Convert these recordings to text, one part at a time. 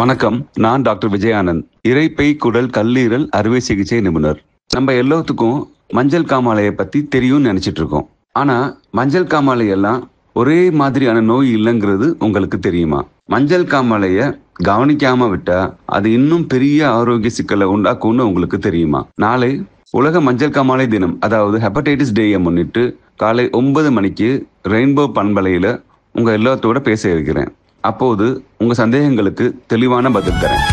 வணக்கம் நான் டாக்டர் விஜயானந்த் இரைப்பை குடல் கல்லீரல் அறுவை சிகிச்சை நிபுணர் நம்ம எல்லாத்துக்கும் மஞ்சள் காமாலையை பத்தி தெரியும்னு நினைச்சிட்டு இருக்கோம் ஆனா மஞ்சள் காமாலை எல்லாம் ஒரே மாதிரியான நோய் இல்லைங்கிறது உங்களுக்கு தெரியுமா மஞ்சள் காமாலைய கவனிக்காம விட்டா அது இன்னும் பெரிய ஆரோக்கிய சிக்கலை உண்டாக்கும்னு உங்களுக்கு தெரியுமா நாளை உலக மஞ்சள் காமாலை தினம் அதாவது ஹெப்படைட்டிஸ் டேயை முன்னிட்டு காலை ஒன்பது மணிக்கு ரெயின்போ பண்பலையில உங்க எல்லாத்தோட பேச இருக்கிறேன் அப்போது உங்க சந்தேகங்களுக்கு தெளிவான பதில் தரேன்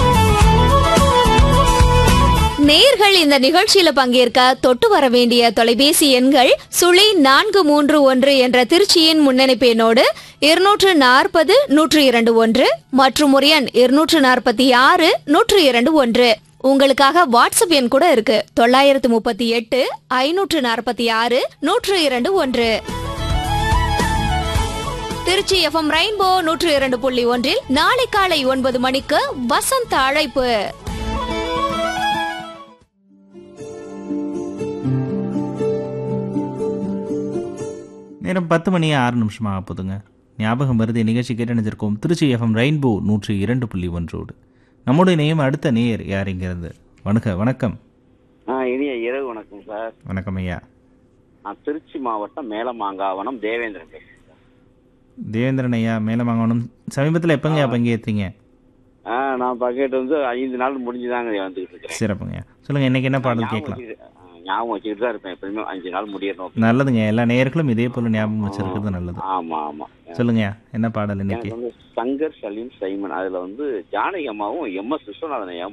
நேர்கள் இந்த நிகழ்ச்சியில பங்கேற்க தொட்டு வர வேண்டிய தொலைபேசி எண்கள் சுழி நான்கு மூன்று ஒன்று என்ற திருச்சியின் முன்னணிப்பு எண்ணோடு இருநூற்று நாற்பது நூற்று இரண்டு ஒன்று மற்றும் ஒரு எண் இருநூற்று நாற்பத்தி ஆறு நூற்று இரண்டு ஒன்று உங்களுக்காக வாட்ஸ்அப் எண் கூட இருக்கு தொள்ளாயிரத்து முப்பத்தி எட்டு ஐநூற்று நாற்பத்தி ஆறு நூற்று இரண்டு ஒன்று திருச்சி எஃப்எம் ரெயின்போ நூற்று இரண்டு புள்ளி ஒன்றில் நாளை காலை ஒன்பது மணிக்கு வசந்த அழைப்பு நேரம் பத்து மணி ஆறு நிமிஷமாக ஆக போதுங்க ஞாபகம் வருது நிகழ்ச்சி கேட்டு நினைச்சிருக்கோம் திருச்சி எஃப்எம் ரெயின்போ நூற்றி இரண்டு புள்ளி ஒன்றோடு நம்முடைய நேயம் அடுத்த நேயர் யார் இங்கிறது வணக்க வணக்கம் ஆ இனிய இரவு வணக்கம் சார் வணக்கம் ஐயா நான் திருச்சி மாவட்டம் மேலமாங்காவனம் தேவேந்திரன் பேசுறேன் சார். தேவேந்திரன் ஐயா மேலமாங்கவனம் சமீபத்தில் எப்பங்க ஐயா பங்கேற்றீங்க ஆ நான் பக்கெட் வந்து ஐந்து நாள் முடிஞ்சுதாங்க வந்துகிட்டு இருக்கிறேன் சிறப்புங்க ஐயா சொல்லுங்கள் இன்னைக்கு என்ன பாடல் ஞாபகம் கேட்கலாம் வச்சுக்கிட்டு- ஆ, ஞாபகம் வச்சுக்கிட்டு தான் இருப்பேன் எப்பயுமே அஞ்சு நாள் முடியணும் நல்லதுங்க எல்லா நேயர்களும் இதே போல் ஞாபகம் வச்சிருக்கிறது நல்லது ஆமா ஆமா சொல்லுங்க ஐயா என்ன பாடல் இன்னைக்கு எனக்கு வந்து சங்கர் சலீம் சைமன் அதுல வந்து ஜானகி அம்மாவும் எம் எஸ் விஸ்வநாதன் ஐயாவும்